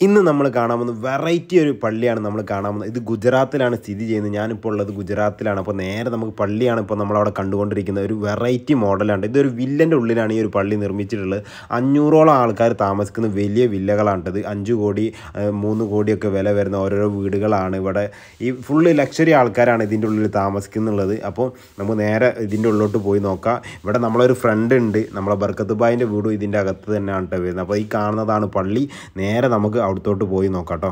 ഇന്ന് നമ്മൾ കാണാൻ പോകുന്നത് വെറൈറ്റി ഒരു പള്ളിയാണ് നമ്മൾ കാണാൻ പോകുന്നത് ഇത് ഗുജറാത്തിലാണ് സ്ഥിതി ചെയ്യുന്നത് ഞാനിപ്പോൾ ഉള്ളത് ഗുജറാത്തിലാണ് അപ്പോൾ നേരെ നമുക്ക് പള്ളിയാണ് ഇപ്പോൾ നമ്മളവിടെ കണ്ടുകൊണ്ടിരിക്കുന്നത് ഒരു വെറൈറ്റി മോഡലാണ് ഇതൊരു വില്ലൻ്റെ ഉള്ളിലാണ് ഈ ഒരു പള്ളി നിർമ്മിച്ചിട്ടുള്ളത് അഞ്ഞൂറോളം ആൾക്കാർ താമസിക്കുന്ന വലിയ വില്ലകളാണ് ഇത് അഞ്ച് കോടി ഏഹ്, മൂന്ന് കോടിയൊക്കെ വില വരുന്ന ഓരോരോ വീടുകളാണ് ഇവിടെ ഈ ഫുള്ള് ലക്ഷറി ആൾക്കാരാണ് ഇതിൻ്റെ ഉള്ളിൽ താമസിക്കുന്നുള്ളത് അപ്പോൾ നമുക്ക് നേരെ ഇതിൻ്റെ ഉള്ളിലോട്ട് പോയി നോക്കാം ഇവിടെ നമ്മളൊരു ഫ്രണ്ട് ഉണ്ട് നമ്മളെ ബർക്കത്ത് ബായിൻ്റെ വീടും ഇതിൻ്റെ അകത്ത് തന്നെയാണ് കേട്ടോ വരുന്നത് അപ്പോൾ ഈ കാണുന്നതാണ് പള്ളി നേരെ നമുക്ക് അവിടത്തോട്ട് പോയി നോക്കാം കേട്ടോ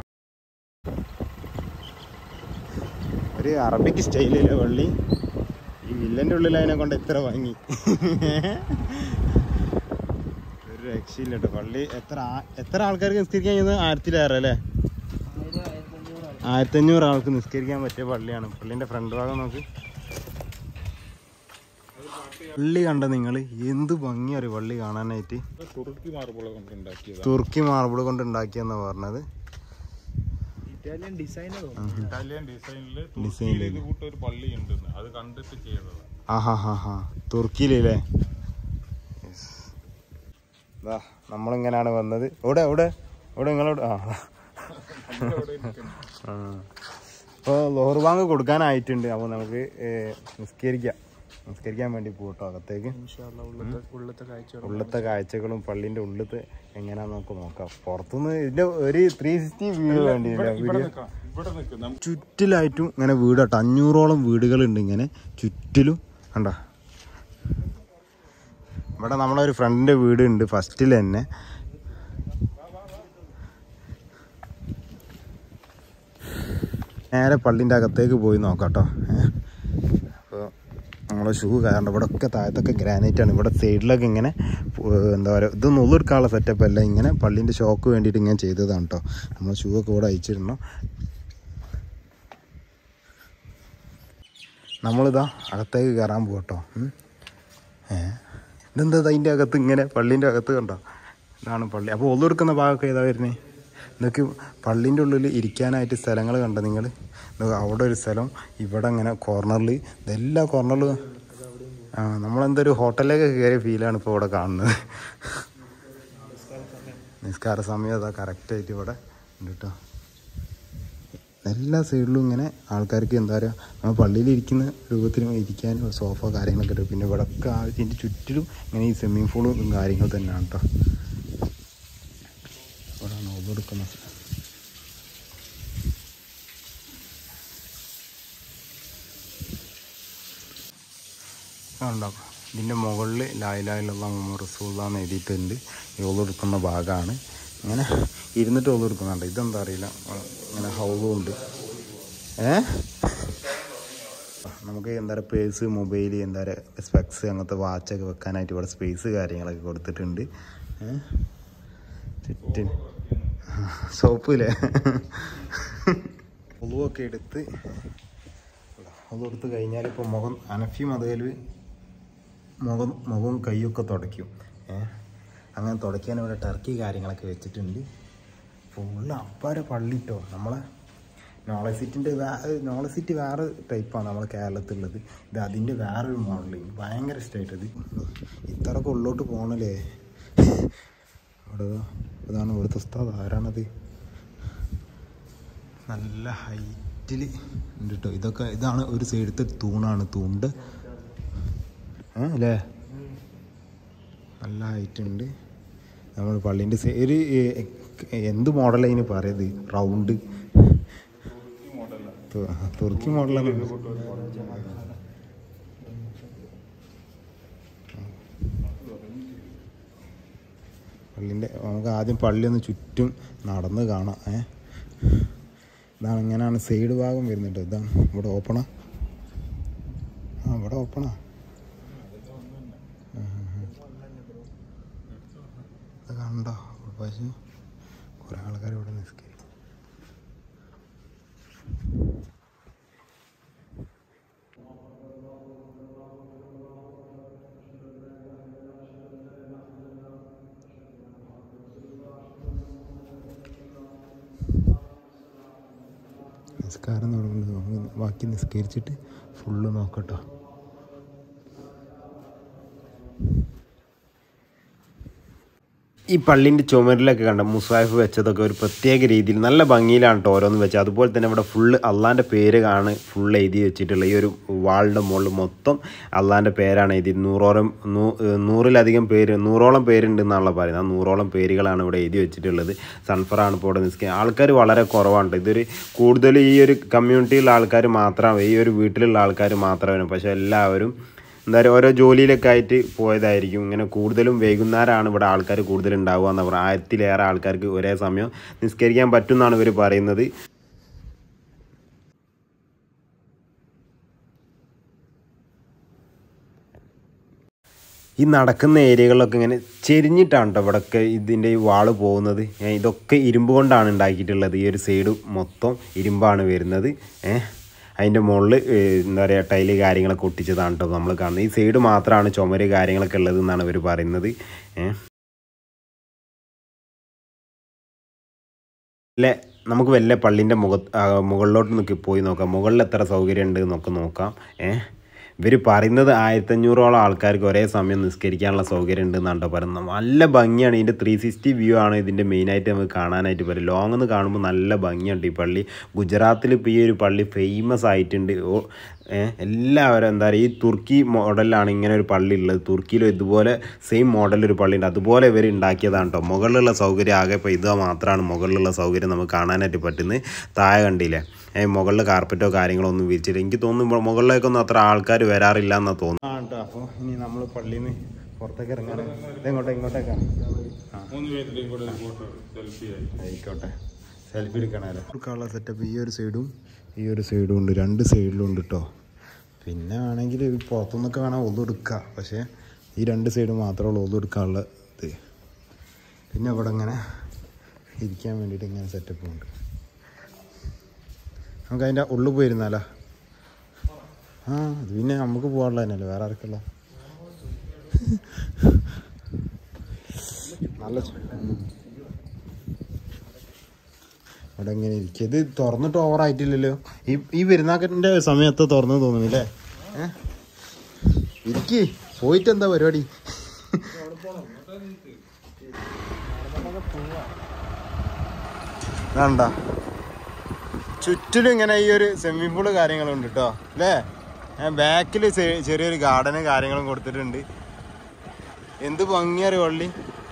ഒരു അറബിക് സ്റ്റൈലിലെ പള്ളി ഈ വില്ലൻ്റെ ഉള്ളിൽ അതിനെ കൊണ്ട് എത്ര വാങ്ങി ഒരു രക്ഷയില്ല കേട്ടോ പള്ളി എത്ര ആ- എത്ര ആൾക്കാർക്ക് നിസ്കരിക്കാൻ ചെയ്യുന്നത് ആയിരത്തിലേറെ അല്ലേ ആയിരത്തഞ്ഞൂറ് ആൾക്ക് നിസ്കരിക്കാൻ പറ്റിയ പള്ളിയാണ് പള്ളിൻ്റെ ഫ്രണ്ട് ഭാഗം നോക്ക് പള്ളി കണ്ട നിങ്ങൾ എന്ത് ഭംഗിയാ ഒരു പള്ളി കാണാനായിട്ട് തുർക്കി മാർബിൾ കൊണ്ട് ഉണ്ടാക്കിയത് തുർക്കി മാർബിൾ കൊണ്ട് ഉണ്ടാക്കിയെന്നാ പറഞ്ഞത് ഇറ്റാലിയൻ ഡിസൈനിൽ ഡിസൈനില്. തുർക്കിയിൽ ഇത് കൂട്ട ഒരു പള്ളി ഉണ്ടെന്ന് അത് കണ്ടിട്ട് ചെയ്തതാണ് ആഹാ ഹാ ഹാ തുർക്കിയിലല്ലേ നമ്മളിങ്ങനെയാണ് വന്നത് ഇവിടെ ഇവിടെ ഇവിടെ നിങ്ങളോട് ആ അപ്പോൾ ലോഹർ ബാങ്ക് കൊടുക്കാനായിട്ടുണ്ട് അപ്പോൾ നമുക്ക് ഏ, നിസ്കരിക്കാം നിസ്കരിക്കാൻ വേണ്ടി പോകട്ടോ അകത്തേക്ക് ഉള്ളത്തെ കാഴ്ച ഉള്ളത്തെ കാഴ്ചകളും പള്ളിൻ്റെ ഉള്ളത്തെ എങ്ങനെയാന്ന് നമുക്ക് നോക്കാം പുറത്തുനിന്ന് ഇതിന്റെ ഒരു ത്രീ സിക്സ്റ്റി വ്യൂ വേണ്ടിയില്ല വീഡിയോ ഇവിടെ നിൽക്കും നമുക്ക് ചുറ്റിലായിട്ടും ഇങ്ങനെ വീടാട്ടോ അഞ്ഞൂറോളം വീടുകളുണ്ട് ഇങ്ങനെ ചുറ്റിലും കണ്ട ഇവിടെ നമ്മളെ ഒരു ഫ്രണ്ടിന്റെ വീടുണ്ട് ഫസ്റ്റിൽ തന്നെ നേരെ പള്ളിൻ്റെ അകത്തേക്ക് പോയി നോക്കാം കേട്ടോ അപ്പോൾ നമ്മളെ ഷൂ കാരണം ഇവിടെ ഒക്കെ താഴത്തൊക്കെ ഗ്രാനൈറ്റ് ആണ് ഇവിടെ സൈഡിലൊക്കെ ഇങ്ങനെ ഏർ എന്താ പറയുക ഇതൊന്നും ഉള്ളെടുക്കാനുള്ള സെറ്റപ്പ് അല്ല ഇങ്ങനെ പള്ളിൻ്റെ ഷോക്ക് വേണ്ടിയിട്ട് ഇങ്ങനെ ചെയ്തതാണ് കേട്ടോ നമ്മൾ ഷൂ ഒക്കെ ഇവിടെ അയച്ചിരുന്നു നമ്മളിതാ അകത്തേക്ക് കയറാൻ പോകട്ടോ ഏ ഇതെന്താ അതിൻ്റെ അകത്ത് ഇങ്ങനെ പള്ളീൻ്റെ അകത്ത് കണ്ടോ ഇതാണ് പള്ളി അപ്പോൾ ഒന്നെടുക്കുന്ന ഭാഗമൊക്കെ ഏതാ വരുന്നത് ഇതൊക്കെ പള്ളീൻ്റെ ഉള്ളിൽ ഇരിക്കാനായിട്ട് സ്ഥലങ്ങൾ കണ്ടോ നിങ്ങൾ അവിടെ ഒരു സ്ഥലം ഇവിടെ ഇങ്ങനെ കോർണറിൽ ഇതെല്ലാ കോർണറിലും ആ നമ്മളെന്താ ഒരു ഹോട്ടലിലേക്ക് കയറിയ ഫീലാണ് ഇപ്പോൾ ഇവിടെ കാണുന്നത് നിസ്കാര സമയം അതാ കറക്റ്റായിട്ട് ഇവിടെ ഉണ്ട് കേട്ടോ എല്ലാ സൈഡിലും ഇങ്ങനെ ആൾക്കാർക്ക് എന്താ പറയുക നമ്മൾ പള്ളിയിൽ ഇരിക്കുന്ന രൂപത്തിലും ഇരിക്കാനും സോഫ കാര്യങ്ങളൊക്കെ ഉണ്ട് പിന്നെ ഇവിടെ ഒക്കെ ആ ഇതിൻ്റെ ചുറ്റിലും ഇങ്ങനെ ഈ സ്വിമ്മിങ് പൂളും ഇതും കാര്യങ്ങൾ തന്നെയാണ് കേട്ടോ ഇവിടെയാണ് ഒതെടുക്കുന്നത് കണ്ടോ ഇതിൻ്റെ മുകളിൽ ലായിലായിലുള്ള മുഹമ്മദ് റസൂള്ള എന്ന് എഴുതിയിട്ടുണ്ട് ഈ ഒതെടുക്കുന്ന ഭാഗമാണ് ഇങ്ങനെ ഇരുന്നിട്ട് ഒതെടുക്കുന്നുണ്ട് ഇതെന്താ അറിയില്ല ഇങ്ങനെ ഹൗളും ഉണ്ട് ഏ നമുക്ക് എന്താ പറയുക പേഴ്സ് മൊബൈൽ എന്താ പറയുക സ്പെക്സ് അങ്ങനത്തെ വാച്ചൊക്കെ വെക്കാനായിട്ട് ഇവിടെ സ്പേസ് കാര്യങ്ങളൊക്കെ കൊടുത്തിട്ടുണ്ട് ഏ ചുറ്റും സോപ്പ് ഇല്ലേ ഒളുവൊക്കെ എടുത്ത് ഒന്നെടുത്ത് കഴിഞ്ഞാൽ ഇപ്പോൾ മുഖം അനഫിയും അതുപോലെ മുഖം മുഖവും കൈയൊക്കെ തുടയ്ക്കും ഏ അങ്ങനെ തുടയ്ക്കാൻ ഇവിടെ ടർക്കി കാര്യങ്ങളൊക്കെ വെച്ചിട്ടുണ്ട് ഫുള്ള് അപ്പാരെ പള്ളിട്ടോ നമ്മളെ നോളജ് സിറ്റിൻ്റെ നോളജ് സിറ്റി വേറെ ടൈപ്പാണ് നമ്മളെ കേരളത്തിലുള്ളത് ഇത് അതിൻ്റെ വേറൊരു മോഡൽ ഭയങ്കര ഇഷ്ടമായിട്ട് ഇത് ഇത്രയൊക്കെ ഉള്ളോട്ട് പോകണല്ലേ ഇവിടെ ദാ ഇതാണ് ഇവിടുത്തെ ഉസ്താദ് ആരാണത് നല്ല ഹൈറ്റിൽ ഉണ്ട് കേട്ടോ ഇതൊക്കെ ഇതാണ് ഒരു സൈഡത്തെ തൂണാണ് തൂണ്ട് ഏ അല്ലേ നല്ല ഹൈറ്റ് ഉണ്ട് നമ്മൾ പള്ളീൻ്റെ സൈ- ഒരു ഏ, എന്ത് മോഡലാണ് ഇതിന് പറയത് റൗണ്ട് തു- തുർക്കി മോഡലാണ് പള്ളിൻ്റെ നമുക്ക് ആദ്യം പള്ളി ഒന്ന് ചുറ്റും നടന്ന് കാണാം ഏ ഇതാണ് ഇങ്ങനെയാണ് സൈഡ് ഭാഗം വരുന്നുണ്ട് ഇതാണ് ഇവിടെ ഓപ്പണാ ആ ഇവിടെ ഓപ്പണാ ഇത് കണ്ടോ പക്ഷേ കുറേ ആൾക്കാർ ഇവിടെ നിസ്കരിക്കും നിസ്കാരം തുടങ്ങുന്നത് നമുക്ക് ബാക്കി നിസ്കരിച്ചിട്ട് ഫുള്ള് നോക്കട്ടോ ഈ പള്ളിൻ്റെ ചുമരിലൊക്കെ കണ്ട മുസാഫ് വെച്ചതൊക്കെ ഒരു പ്രത്യേക രീതിയിൽ നല്ല ഭംഗിയിലാണ് കേട്ടോ ഓരോന്ന് വെച്ചത് അതുപോലെ തന്നെ ഇവിടെ ഫുള്ള് അള്ളാൻ്റെ പേര് ആണ് ഫുൾ എഴുതി വെച്ചിട്ടുള്ള ഈ ഒരു വാളിൻ്റെ മുകളിൽ മൊത്തം അള്ളാൻ്റെ പേരാണ് എഴുതി നൂറോളം നൂ നൂറിലധികം പേര് നൂറോളം പേരുണ്ട് എന്നാണല്ലോ പറയുന്നത് ആ നൂറോളം പേരുകളാണ് ഇവിടെ എഴുതി വെച്ചിട്ടുള്ളത് സൺഫറാണ് ഇപ്പോൾ ഇവിടെ നിൽക്കുക ആൾക്കാർ വളരെ കുറവാണ് ട്ടോ. ഇതൊരു കൂടുതൽ ഈ ഒരു കമ്മ്യൂണിറ്റിയിലുള്ള ആൾക്കാർ മാത്രമാണ് ഈ ഒരു വീട്ടിലുള്ള ആൾക്കാർ മാത്രമാണ് പക്ഷേ എല്ലാവരും എന്താ പറയുക ഓരോ ജോലിയിലൊക്കെ ആയിട്ട് പോയതായിരിക്കും ഇങ്ങനെ കൂടുതലും വൈകുന്നേരമാണ് ഇവിടെ ആൾക്കാർ കൂടുതൽ ഉണ്ടാവുക എന്ന് പറയുന്നത് ആയിരത്തിലേറെ ആൾക്കാർക്ക് ഒരേ സമയം നിസ്കരിക്കാൻ പറ്റും എന്നാണ് ഇവർ പറയുന്നത് ഈ നടക്കുന്ന ഏരിയകളിലൊക്കെ ഇങ്ങനെ ചെരിഞ്ഞിട്ടാണ് കേട്ടോ ഇവിടെയൊക്കെ ഇതിൻ്റെ ഈ വാള് പോകുന്നത് ഏ, ഇതൊക്കെ ഇരുമ്പ് കൊണ്ടാണ് ഉണ്ടാക്കിയിട്ടുള്ളത് ഈ ഒരു സൈഡ് മൊത്തം ഇരുമ്പാണ് വരുന്നത് ഏഹ് അതിൻ്റെ മുകളിൽ എന്താ പറയുക ടൈല് കാര്യങ്ങളൊക്കെ ഒട്ടിച്ചതാണ് കേട്ടോ നമ്മൾ കാണുന്നത് ഈ സൈഡ് മാത്രമാണ് ചുമര് കാര്യങ്ങളൊക്കെ ഉള്ളത് എന്നാണ് ഇവർ പറയുന്നത് ഏഹ് അല്ലേ നമുക്ക് വല്ല പള്ളിൻ്റെ മുഖ ആ, മുകളിലോട്ട് നോക്കി പോയി നോക്കാം മുകളിൽ എത്ര സൗകര്യം ഉണ്ട് എന്നൊക്കെ നോക്കാം ഏഹ് ഇവർ പറയുന്നത് ആയിരത്തഞ്ഞൂറോളം ആൾക്കാർക്ക് ഒരേ സമയം നിസ്കരിക്കാനുള്ള സൗകര്യം ഉണ്ട് എന്നാണ് കേട്ടോ പറയുന്നത് നല്ല ഭംഗിയാണ് ഇതിൻ്റെ ത്രീ സിക്സ്റ്റി വ്യൂ ആണ് ഇതിൻ്റെ മെയിനായിട്ട് നമുക്ക് കാണാനായിട്ട് പറ്റും ലോങ് നിന്ന് കാണുമ്പോൾ നല്ല ഭംഗിയുണ്ട് ഈ പള്ളി ഗുജറാത്തിൽ ഇപ്പോൾ ഈ ഒരു പള്ളി ഫേമസ് ആയിട്ടുണ്ട് ഓ ഏഹ് എല്ലാവരും എന്താ പറയുക ഈ തുർക്കി മോഡലിലാണ് ഇങ്ങനെ ഒരു പള്ളി ഉള്ളത് തുർക്കിയിലും ഇതുപോലെ സെയിം മോഡൽ ഒരു പള്ളി ഉണ്ട് അതുപോലെ ഇവർ ഉണ്ടാക്കിയതാണ് കേട്ടോ മുകളിലുള്ള സൗകര്യം ആകെ ഇപ്പോൾ ഇത് മാത്രമാണ് മുകളിലുള്ള സൗകര്യം നമുക്ക് കാണാനായിട്ട് പറ്റുന്നത് താഴെ കണ്ടില്ലേ ഏഹ് മുകളിൽ കാർപ്പറ്റോ കാര്യങ്ങളോ ഒന്നും വിരിച്ചില്ല എനിക്ക് തോന്നുന്നു മുകളിലേക്കൊന്നും അത്ര ആൾക്കാർ വരാറില്ല എന്നാ തോന്നുന്നു ആ കേട്ടോ അപ്പോൾ ഇനി നമ്മൾ പള്ളിയിൽ നിന്ന് പുറത്തേക്ക് ഇറങ്ങാൻ ഇങ്ങോട്ടേ ഇങ്ങോട്ടേക്കാണ് മൂന്ന് പേരുടെ കൂടെ ഒരു ഫോട്ടോ സെൽഫി ആയി ആയിക്കോട്ടെ സെൽഫി എടുക്കണമല്ലോ കൊടുക്കാനുള്ള സെറ്റപ്പ് ഈ ഒരു സൈഡും ഈ ഒരു സൈഡും ഉണ്ട് രണ്ട് സൈഡിലും ഉണ്ട് കേട്ടോ പിന്നെ ആണെങ്കിൽ പുറത്തുനിന്നൊക്കെ വേണം ഒന്നും എടുക്കുക പക്ഷേ ഈ രണ്ട് സൈഡ് മാത്രമേ ഉള്ളൂ ഒന്നും എടുക്കാനുള്ള ഇത് പിന്നെ ഇവിടെ ഇങ്ങനെ ഇരിക്കാൻ വേണ്ടിയിട്ട് ഇങ്ങനെ സെറ്റപ്പ് ഉണ്ട് നമുക്ക് അതിൻ്റെ ഉള്ളിൽ പോയിരുന്നാലോ ആ അത് പിന്നെ നമുക്ക് പോകാനുള്ള തന്നെയല്ലേ വേറെ ആർക്കല്ല നല്ല ചു- ഉം. അവിടെ എങ്ങനെ ഇരിക്കുക ഇത് തുറന്നിട്ട് ഓവർ ആയിട്ടില്ലല്ലോ ഈ ഈ പെരുന്നാക്കൻ്റെ സമയത്ത് തുറന്നു തോന്നുന്നില്ലേ ഏഹ് ഇരിക്ക് പോയിട്ട് എന്താ പരിപാടി വേണ്ട ചുറ്റിലും ഇങ്ങനെ ഈ ഒരു സ്വിമ്മിംഗ് പൂള് കാര്യങ്ങളുണ്ട് കേട്ടോ അല്ലേ ബാക്കിൽ ചെറിയൊരു ഗാർഡന് കാര്യങ്ങളും കൊടുത്തിട്ടുണ്ട് എന്ത് ഭംഗിയൊരു പള്ളി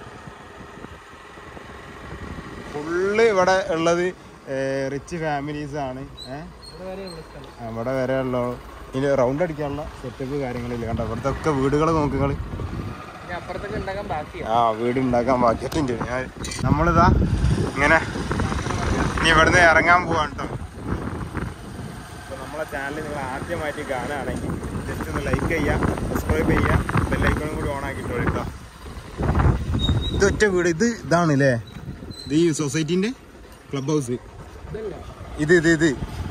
ഫുള്ള് ഇവിടെ ഉള്ളത് റിച്ച് ഫാമിലീസ് ആണ് ഏഹ് അവിടെ വരെ ഉള്ള ഇനി റൗണ്ട് അടിക്കാനുള്ള സെറ്റപ്പ് കാര്യങ്ങളില്ല കണ്ടോ ഇവിടുത്തെ ഒക്കെ വീടുകൾ നോക്കുങ്ങൾ അപ്പുറത്തൊക്കെ ഉണ്ടാക്കാൻ ബാക്കിയാ ആ വീട് ഉണ്ടാക്കാൻ ബാക്കിയിട്ടുണ്ട് ഞാൻ നമ്മളിതാ ഇങ്ങനെ ഇനി ഇവിടുന്ന് ഇറങ്ങാൻ പോവാണ് കേട്ടോ അപ്പോൾ നമ്മളെ ചാനൽ നിങ്ങൾ ആദ്യമായിട്ട് കാണുകയാണെങ്കിൽ ജസ്റ്റ് ഒന്ന് ലൈക്ക് ചെയ്യുക സബ്സ്ക്രൈബ് ചെയ്യുക ബെല്ലൈക്കണും കൂടി ഓൺ ആക്കിയിട്ടോ കേട്ടോ ഇത് ഒറ്റ വീട് ഇത് ഇതാണ് അല്ലേ ഇത് ഈ സൊസൈറ്റീൻ്റെ ക്ലബ് ഹൗസ് ഇത് ഇത് ഇത്